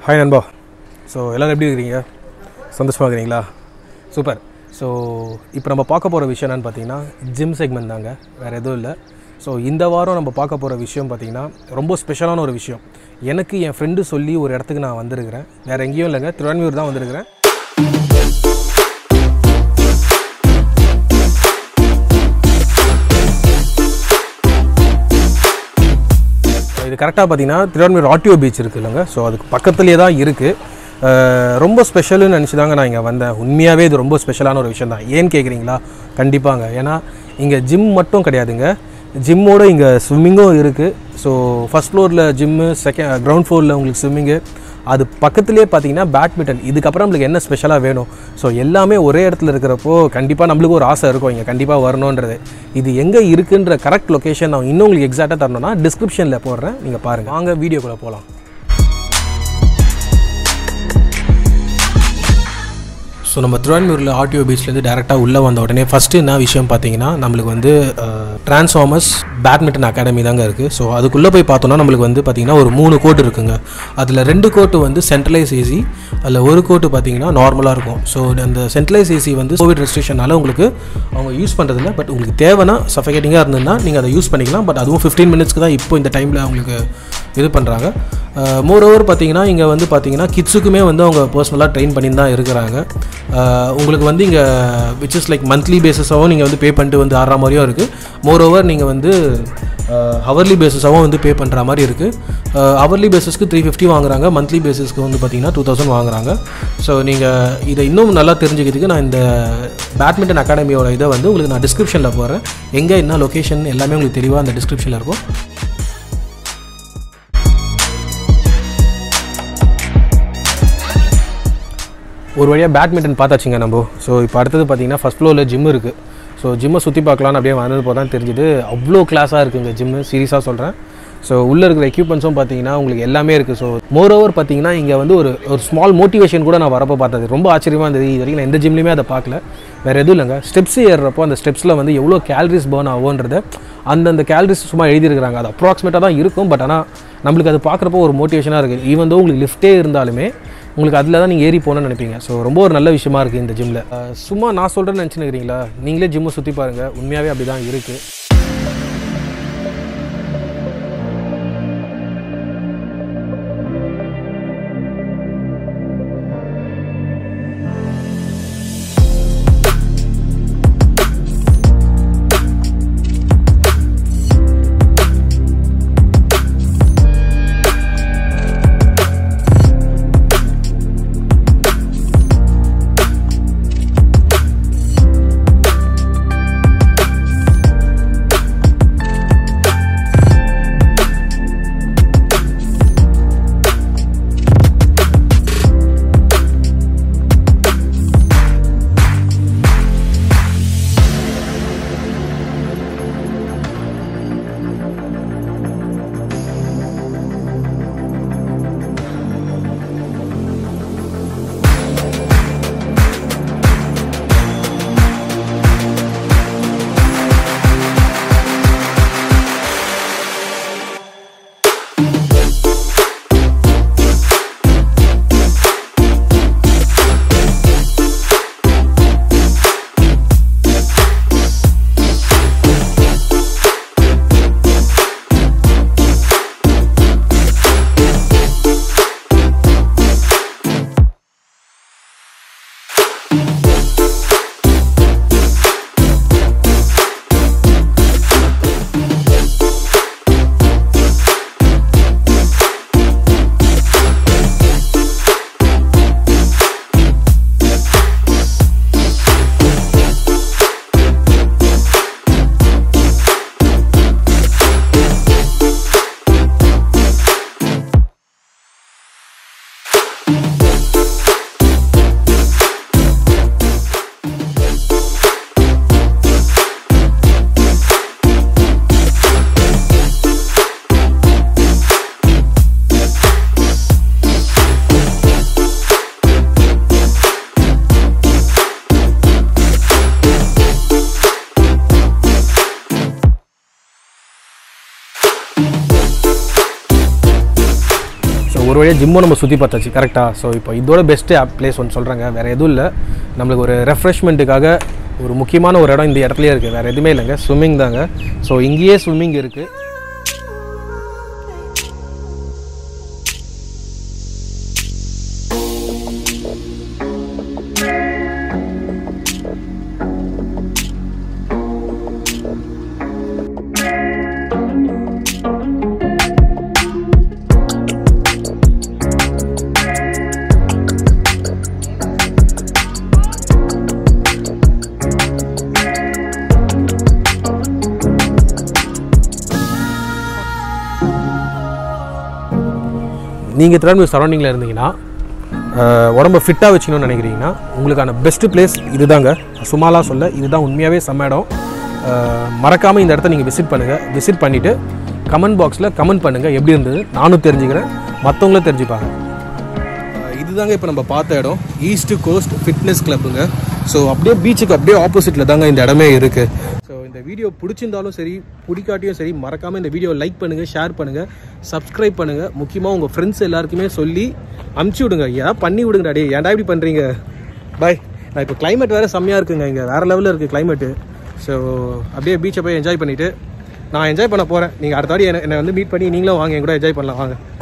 hi நண்பா so எல்லோரும் எப்படி இருக்கிறீங்க சந்தோஷமாக இருக்கிறீங்களா சூப்பர் ஸோ இப்போ நம்ம பார்க்க போகிற விஷயம் என்னென்னு பார்த்தீங்கன்னா ஜிம் செக்மெண்ட் தாங்க வேறு எதுவும் இல்லை ஸோ இந்த வாரம் நம்ம பார்க்க போகிற விஷயம் பார்த்தீங்கன்னா ரொம்ப ஸ்பெஷலான ஒரு விஷயம் எனக்கு என் ஃப்ரெண்டு சொல்லி ஒரு இடத்துக்கு நான் வந்திருக்கிறேன் வேறு எங்கேயும் இல்லைங்க திருவான்மியூர் தான் வந்திருக்கிறேன் இது கரெக்டாக பார்த்தீங்கன்னா திருவான்மையூர் ஆட்டியோ பீச் இருக்குது இல்லைங்க ஸோ அதுக்கு பக்கத்துலேயே தான் இருக்குது ரொம்ப ஸ்பெஷல்னு நினச்சி தாங்க நான் இங்கே வந்தேன் உண்மையாகவே இது ரொம்ப ஸ்பெஷலான ஒரு விஷயம் தான் ஏன்னு கேட்குறீங்களா கண்டிப்பாங்க ஏன்னா இங்கே ஜிம் மட்டும் கிடையாதுங்க ஜிம்மோட இங்கே ஸ்விம்மிங்கும் இருக்குது ஸோ ஃபஸ்ட் ஃப்ளோரில் ஜிம்மு செகண்ட் கிரவுண்ட் ஃப்ளோரில் உங்களுக்கு ஸ்விம்மிங்கு அது பக்கத்துலேயே பார்த்தீங்கன்னா பேட்மிண்டன் இதுக்கப்புறம் நம்மளுக்கு என்ன ஸ்பெஷலாக வேணும் ஸோ எல்லாமே ஒரே இடத்துல இருக்கிறப்போ கண்டிப்பாக நம்மளுக்கு ஒரு ஆசை இருக்கும் இங்கே கண்டிப்பாக வரணுன்றது இது எங்கே இருக்குன்ற கரெக்ட் லொக்கேஷன் நான் இன்னும் உங்களுக்கு எக்ஸாக்டாக தரணும்னா டிஸ்கிரிப்ஷனில் போடுறேன் நீங்கள் பாருங்கள் வாங்க வீடியோக்குள்ளே போகலாம் ஸோ நம்ம திருவான்மூரில் ஆர்டிஓ பீச்லேருந்து டேரெக்டாக உள்ளே வந்த உடனே ஃபஸ்ட்டு என்ன விஷயம் பார்த்தீங்கன்னா நம்மளுக்கு வந்து டிரான்ஸ்ஃபார்மர்ஸ் பேட்மிண்டன் அகாடமி தாங்க இருக்குது ஸோ அதுக்குள்ளே போய் பார்த்தோன்னா நம்மளுக்கு வந்து பார்த்திங்கன்னா ஒரு மூணு கோட் இருக்குங்க அதில் ரெண்டு கோட்டு வந்து சென்ட்ரலைஸ் ஏசி அதில் ஒரு கோட்டு பார்த்தீங்கன்னா நார்மலாக இருக்கும் ஸோ அந்த சென்ட்ரலைஸ் ஏசி வந்து கோவிட் ரெஸ்ட்ரிக்ஷனால உங்களுக்கு அவங்க யூஸ் பண்ணுறதில்ல பட் உங்களுக்கு தேவைன்னா சஃபகேட்டிங்காக இருந்ததுன்னா நீங்கள் அதை யூஸ் பண்ணிக்கலாம் பட் அதுவும் ஃபிஃப்டீன் மினிட்ஸ்க்கு தான் இப்போ இந்த டைமில் அவங்களுக்கு இது பண்ணுறாங்க மோர் ஓவர் பார்த்தீங்கன்னா இங்கே வந்து பார்த்தீங்கன்னா கிட்ஸுக்குமே வந்து அவங்க பர்சனலாக ட்ரெயின் பண்ணி தான் இருக்கிறாங்க உங்களுக்கு வந்து இங்கே விச் இஸ் லைக் மந்த்லி பேஸஸாகவும் நீங்கள் வந்து பே பண்ணிட்டு வந்து ஆடுற மாதிரியும் இருக்குது மோர் ஓவர் நீங்கள் வந்து ஹவர்லி பேஸஸாகவும் வந்து பே பண்ணுற மாதிரி இருக்குது ஹவர்லி பேஸஸ்க்கு த்ரீ ஃபிஃப்டி வாங்குறாங்க மந்த்லி பேஸஸ்க்கு வந்து பார்த்தீங்கன்னா டூ தௌசண்ட் வாங்குறாங்க ஸோ நீங்கள் இதை இன்னும் நல்லா தெரிஞ்சுக்கிறதுக்கு நான் இந்த பேட்மிண்டன் அகாடமியோட இதை வந்து உங்களுக்கு நான் டிஸ்கிரிப்ஷனில் போடுறேன் எங்கே என்ன லொக்கேஷன் எல்லாமே உங்களுக்கு தெளிவாக அந்த டிஸ்கிரிப்ஷனில் இருக்கும் ஒரு வழியாக பேட்மிண்டன் பார்த்தாச்சுங்க நம்ம ஸோ இப்போ அடுத்தது பார்த்தீங்கன்னா ஃபஸ்ட் ஃப்ளோரில் ஜிம் இருக்குது ஸோ ஜிம்மை சுற்றி பார்க்கலான்னு அப்படியே வந்தது போது தான் தெரிஞ்சுது அவ்வளோ கிளாஸாக இருக்குங்க ஜிம்மு சீரியஸாக சொல்கிறேன் ஸோ உள்ளே இருக்கிற எக்யூப்மெண்ட்ஸும் பார்த்தீங்கன்னா உங்களுக்கு எல்லாமே இருக்குது ஸோ மோர் ஓவர் பார்த்தீங்கன்னா இங்கே வந்து ஒரு ஒரு ஸ்மால் மோட்டிவேஷன் கூட நான் வரப்போ பார்த்தது ரொம்ப ஆச்சரியமாக இருந்தது இது வரைக்கும் நான் எந்த ஜிம்லேயுமே அதை பார்க்கல வேறு எதுவும் இல்லைங்க ஸ்டெப்ஸ் ஏறுறப்போ அந்த ஸ்டெப்ஸில் வந்து எவ்வளோ கேலரிஸ் பேர்ன் ஆகுன்றத அந்தந்த கேலரிஸ் சும்மா எழுதியிருக்கிறாங்க அது அப்ராக்சிமேட்டாக தான் இருக்கும் பட் ஆனால் நம்மளுக்கு அது பார்க்குறப்போ ஒரு மோட்டிவேஷனாக இருக்குது ஈவன் தோ உங்களுக்கு லிஃப்ட்டே இருந்தாலுமே உங்களுக்கு அதில் தான் நீங்கள் ஏறி போகணும்னு நினைப்பீங்க ஸோ ரொம்ப ஒரு நல்ல விஷயமா இருக்குது இந்த ஜிம்மில் சும்மா நான் சொல்கிறேன்னு நினச்சினுக்கிறீங்களா நீங்களே ஜிம்மை சுற்றி பாருங்கள் உண்மையாகவே அப்படி தான் இருக்குது ஒரு வழியாக ஜிம்மும் நம்ம சுற்றி பார்த்தாச்சு கரெக்டாக ஸோ இப்போ இதோட பெஸ்ட்டு பிளேஸ் ஒன்று சொல்கிறாங்க வேறு எதுவும் இல்லை நம்மளுக்கு ஒரு ரெஃப்ரெஷ்மெண்ட்டுக்காக ஒரு முக்கியமான ஒரு இடம் இந்த இடத்துலயே இருக்குது வேறு எதுவுமே இல்லைங்க ஸ்விம்மிங் தாங்க ஸோ இங்கேயே ஸ்விம்மிங் இருக்குது நீங்கள் திருவாரூர் சரௌண்டிங்கில் இருந்தீங்கன்னா அஹ், உடம்ப ஃபிட்டாக வச்சுக்கணும்னு நினைக்கிறீங்கன்னா உங்களுக்கான பெஸ்ட்டு பிளேஸ் இதுதாங்க சும்மாலாம் சொல்ல இதுதான் உண்மையாகவே செம்ம இடம் மறக்காமல் இந்த இடத்த நீங்கள் விசிட் பண்ணுங்கள் விசிட் பண்ணிவிட்டு கமெண்ட் பாக்ஸில் கமெண்ட் பண்ணுங்கள் எப்படி இருந்தது நானும் தெரிஞ்சுக்கிறேன் மற்றவங்களும் தெரிஞ்சுப்பாங்க இதுதாங்க இப்போ நம்ம பார்த்த இடம் ஈஸ்ட் கோஸ்ட் ஃபிட்னஸ் கிளப்புங்க ஸோ அப்படியே பீச்சுக்கு அப்படியே ஆப்போசிட்டில் தாங்க இந்த இடமே இருக்குது ஸோ இந்த வீடியோ பிடிச்சிருந்தாலும் சரி பிடிக்காட்டியும் சரி மறக்காமல் இந்த வீடியோ லைக் பண்ணுங்கள் ஷேர் பண்ணுங்கள் சப்ஸ்கிரைப் பண்ணுங்கள் முக்கியமாக உங்கள் ஃப்ரெண்ட்ஸ் எல்லாருக்குமே சொல்லி அமுச்சு விடுங்க ஏன் பண்ணி விடுங்கடா டே ஏன்டா இப்படி பண்ணுறீங்க பாய் நான் இப்போ climate வேறு செம்மையாக இருக்குங்க இங்கே வேறு லெவலில் இருக்குது climate ஸோ அப்படியே பீச்சை போய் என்ஜாய் பண்ணிவிட்டு நான் என்ஜாய் பண்ண போகிறேன் நீங்கள் அடுத்த வாட்டி என்னை என்னை வந்து மீட் பண்ணி நீங்களும் வாங்க என் கூட என்ஜாய் பண்ணலாம் வாங்க